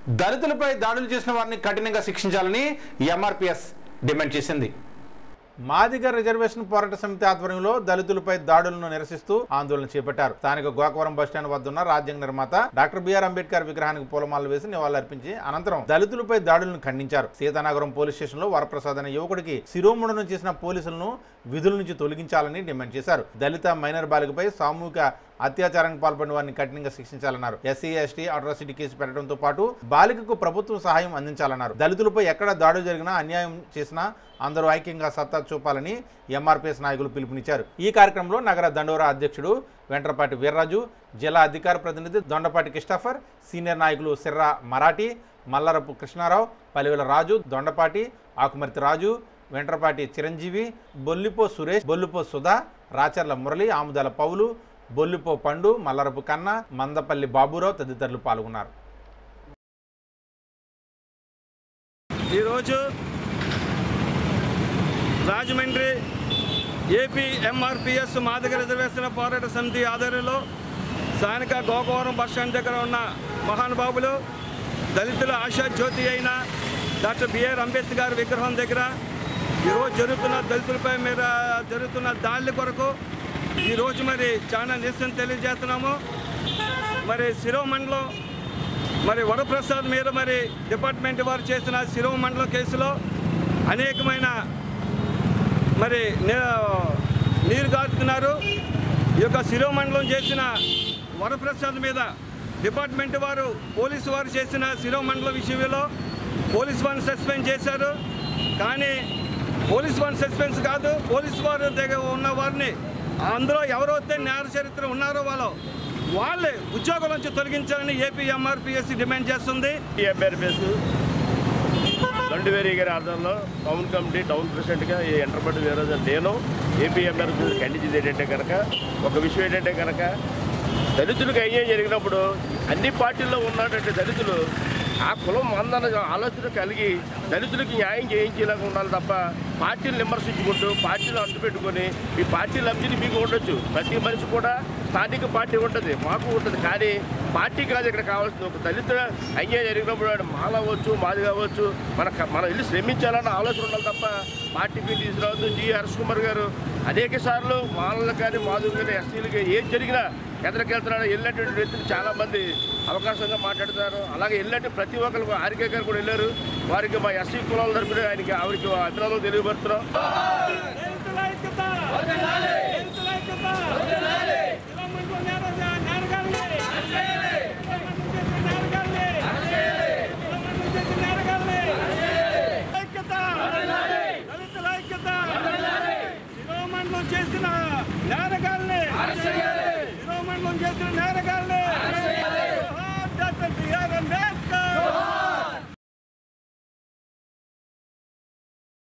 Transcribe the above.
దళితులపై దాడులు చేసిన వారిని కఠినంగా శిక్షించాలని ఎంఆర్పిఎస్ డిమాండ్ చేసింది మాదిగ రిజర్వేషన్ పోరాట సమితి ఆధ్వర్యంలో దళితులపై దాడులను నిరసిస్తూ ఆందోళన చేపట్టారు స్థానిక గోకవరం బస్టాండ్ వద్ద ఉన్న రాజ్యాంగ నిర్మాత డాక్టర్ బిఆర్ అంబేద్కర్ విగ్రహానికి పూలమాలలు వేసి నివాళులర్పించి అనంతరం దళితులపై దాడులను ఖండించారు సీతానగరం పోలీస్ స్టేషన్ లో వరప్రసాద్ అనే యువకుడికి శిరోముండనం చేసిన పోలీసులను విధుల నుంచి తొలగించాలని డిమాండ్ చేశారు దళిత మైనర్ బాలికపై సామూహిక అత్యాచారానికి పాల్పడిన వారిని కఠినంగా శిక్షించాలన్నారు ఎస్సీ ఎస్టీ అట్రాసిటీ కేసు పెట్టడంతో పాటు బాలికకు ప్రభుత్వం సహాయం అందించాలన్నారు దళితులపై ఎక్కడ దాడులు జరిగినా అన్యాయం చేసినా అందరూ ఐక్యంగా సత్తా చూపాలని ఎంఆర్పీఎస్ నాయకులు పిలుపునిచ్చారు ఈ కార్యక్రమంలో నగర దండోరా అధ్యక్షుడు వెంట్రపాటి వీర్రాజు జిల్లా అధికార ప్రతినిధి దొండపాటి క్రిస్టఫర్ సీనియర్ నాయకులు సిర్రా మరాఠీ మల్లరపు కృష్ణారావు పలివెల రాజు దొండపాటి ఆకుమర్తి రాజు వెంట్రపాటి చిరంజీవి బొల్లిపో సురేష్ బొల్లిపో సుధా రాచర్ల మురళి ఆముదాల పౌలు బొల్లిపో పండు మల్లరపు కన్న మందపల్లి బాబురావు తదితరులు పాల్గొన్నారు ఈరోజు Rajahmundry AP MRPS Madiga reservation పోరాట సమితి ఆధ్వర్యంలో స్థానిక గోకవరం బస్టాండ్ దగ్గర ఉన్న మహానుభావులు దళితుల ఆశా జ్యోతి అయిన డాక్టర్ బిఆర్ అంబేద్కర్ విగ్రహం దగ్గర ఈరోజు జరుగుతున్న దళితులపై మీద జరుగుతున్న దాడుల కొరకు ఈరోజు మరి చాలా నిరసన తెలియజేస్తున్నాము మరి శిరోమండలం మరి వరప్రసాద్ మీద మరి డిపార్ట్మెంట్ వారు చేసిన శిరోమండలం కేసులో అనేకమైన మరి నే- నీరు గారుతున్నారు ఈ యొక్క శిరోమండలం చేసిన వరప్రసాద్ మీద డిపార్ట్మెంట్ వారు పోలీసు వారు చేసిన శిరోమండలం విషయంలో పోలీస్ వారిని సస్పెండ్ చేశారు కానీ పోలీస్ వారిని సస్పెన్స్ కాదు పోలీసు వారి దగ్గర ఉన్న వారిని అందులో ఎవరైతే నేర చరిత్ర ఉన్నారో వాళ్ళు వాళ్ళే ఉద్యోగం నుంచి తొలగించాలని ఏపీ ఎంఆర్పిఎస్సి డిమాండ్ చేస్తుంది ఎంఆర్పిఎస్ దండువేరి గారి ఆధ్వర్యంలో టౌన్ కమిటీ టౌన్ ప్రెసిడెంట్గా ఈ ఎంటర్పడి వీరరాజు నేను ఏపీ ఎంఆర్పిఎస్ ఖండించేది ఏంటంటే కనుక ఒక విషయం ఏంటంటే కనుక దళితులకు అన్యాయం జరిగినప్పుడు అన్ని పార్టీల్లో ఉన్నటువంటి దళితులు ఆ కులం మందన ఆలోచన కలిగి దళితులకు న్యాయం చేయించేలాగా ఉండాలి తప్ప పార్టీలు విమర్శించుకుంటూ పార్టీలు అంటు పెట్టుకొని మీ పార్టీ లబ్ధిని మీకు ఉండొచ్చు ప్రతి మనిషి కూడా స్థానిక పార్టీ ఉంటుంది మాకు ఉంటుంది కానీ పార్టీ కాదు ఇక్కడ కావాల్సింది ఒక దళిత అన్యాయం జరిగినప్పుడు వాడు మాల అవ్వచ్చు మాది కావచ్చు మన మనం వెళ్ళి శ్రమించాలన్న ఆలోచన ఉండాలి తప్ప పార్టీ ఫీల్ తీసుకురావద్దు జి హర్ష్ కుమార్ గారు అనేక సార్లు మాలలు కానీ మాధువులు కానీ ఎస్సీలకి ఏం జరిగినా ఎదరికెళ్తున్నాడు వెళ్ళినటువంటి వ్యక్తులు చాలామంది అవకాశంగా మాట్లాడుతారు అలాగే వెళ్ళినట్టు ప్రతి ఒక్కరికి ఆర్కే గారు కూడా వెళ్ళారు వారికి మా ఎస్సీ కులాల తరపున ఆయనకి ఆవిడకి అభినందనలు తెలియపరుస్తున్నాం